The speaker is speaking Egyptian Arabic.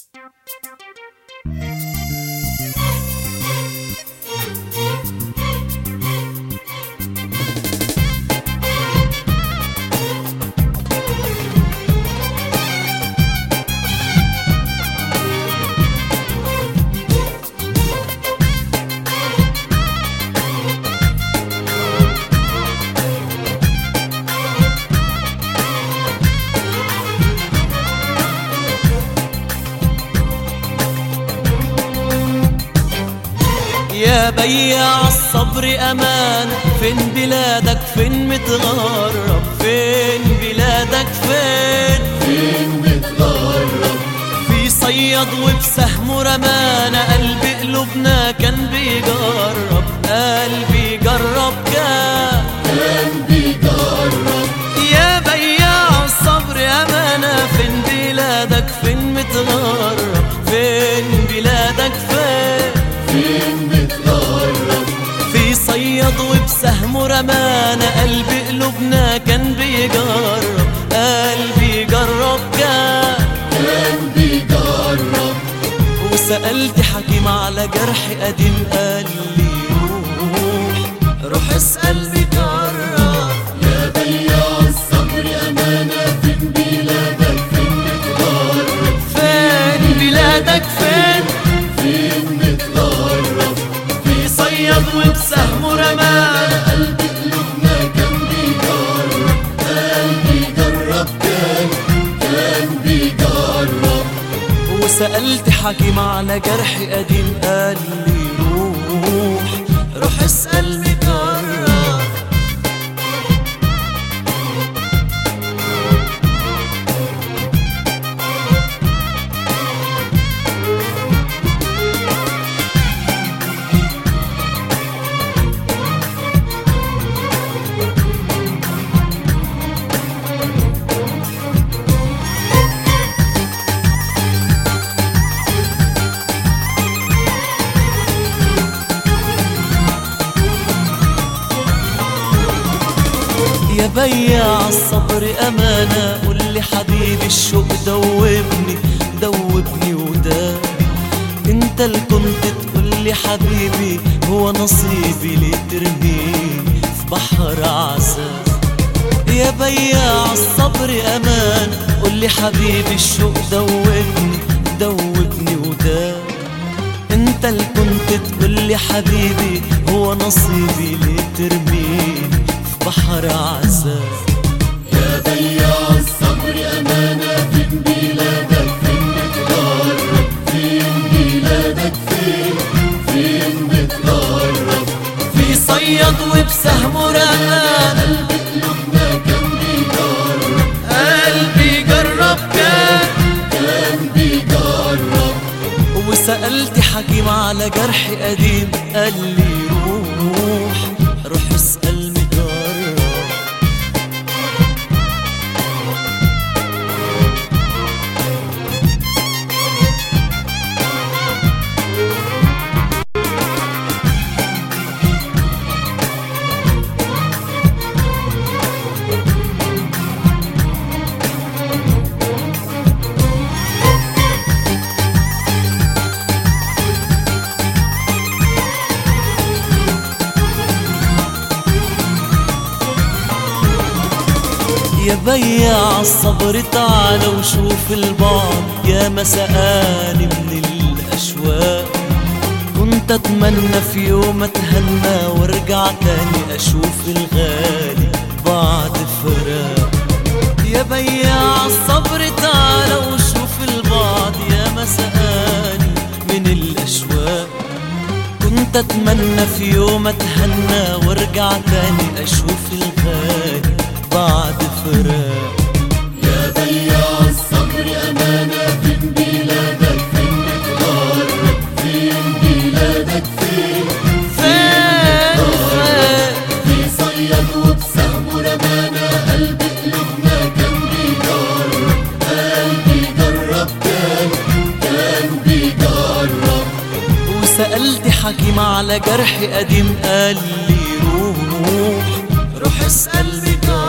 يا بياع الصبر أمان فين بلادك فين متغرب فين بلادك فين فين متغرب في صياد وبسهمه رمانا قلب قلوبنا كان بيجرب قلبي جرب كان كان بيجرب يا بياع الصبر أمانة فين بلادك فين متغرب فين بلادك فين فين متغرب في صياد وبسهمه رمانا قلب قلوبنا كان بيجرب قلبي جرب كان كان بيجرب وسألت حكيم على جرح قديم قال لي روح روح اسأل بجرب يا بياع الصبر أمانة فين بلادك فين متغرب فين بلادك فين فين متغرب في صياد وبسهمه رمانا قلب قلوبنا كان بيجرب قلبي جرب كان كان بيجرب وسألت حكيم على جرح قديم قال لي روح روح اسأل بجرب يا بياع الصبر أمانة قول لي حبيبي الشوق دوبني دوبني وداب انت اللي كنت تقول لي حبيبي هو نصيبي ليه ترميني في بحر عذاب يا بياع الصبر أمان قول لي حبيبي الشوق دوبني دوبني وداب انت اللي كنت تقول لي حبيبي هو نصيبي ليه ترميني في بحر عذاب يا بياع الصبر أمانة فين بلادك فين متغرب فين بلادك فين فين متغرب في صياد وبسهمه رمان قلب قلوبنا كان بيجرب قلبي جرب كان كان بيجرب وسألت حكيم على جرح قديم قال لي روح روح اسأل مجرب يا بياع الصبر تعال وشوف البعض يا مسقاني من الأشواق كنت أتمنى في يوم أتهنى وارجع تاني أشوف الغالي بعد فراق يا بياع الصبر تعال وشوف البعض يا مسقاني من الأشواق كنت اتمنى في يوم اتهنى وارجع تاني اشوف الغالي بعد فراق يا بياع الصبر أمانة فين بلادك فين متغرب فين بلادك فين فين فين في صياد وبسهم رمانا قلب قلوبنا كان بيجرب قلبي جرب كان كان بيجرب وسألت حكيم على جرح قديم قال لي روح روح اسأل بجار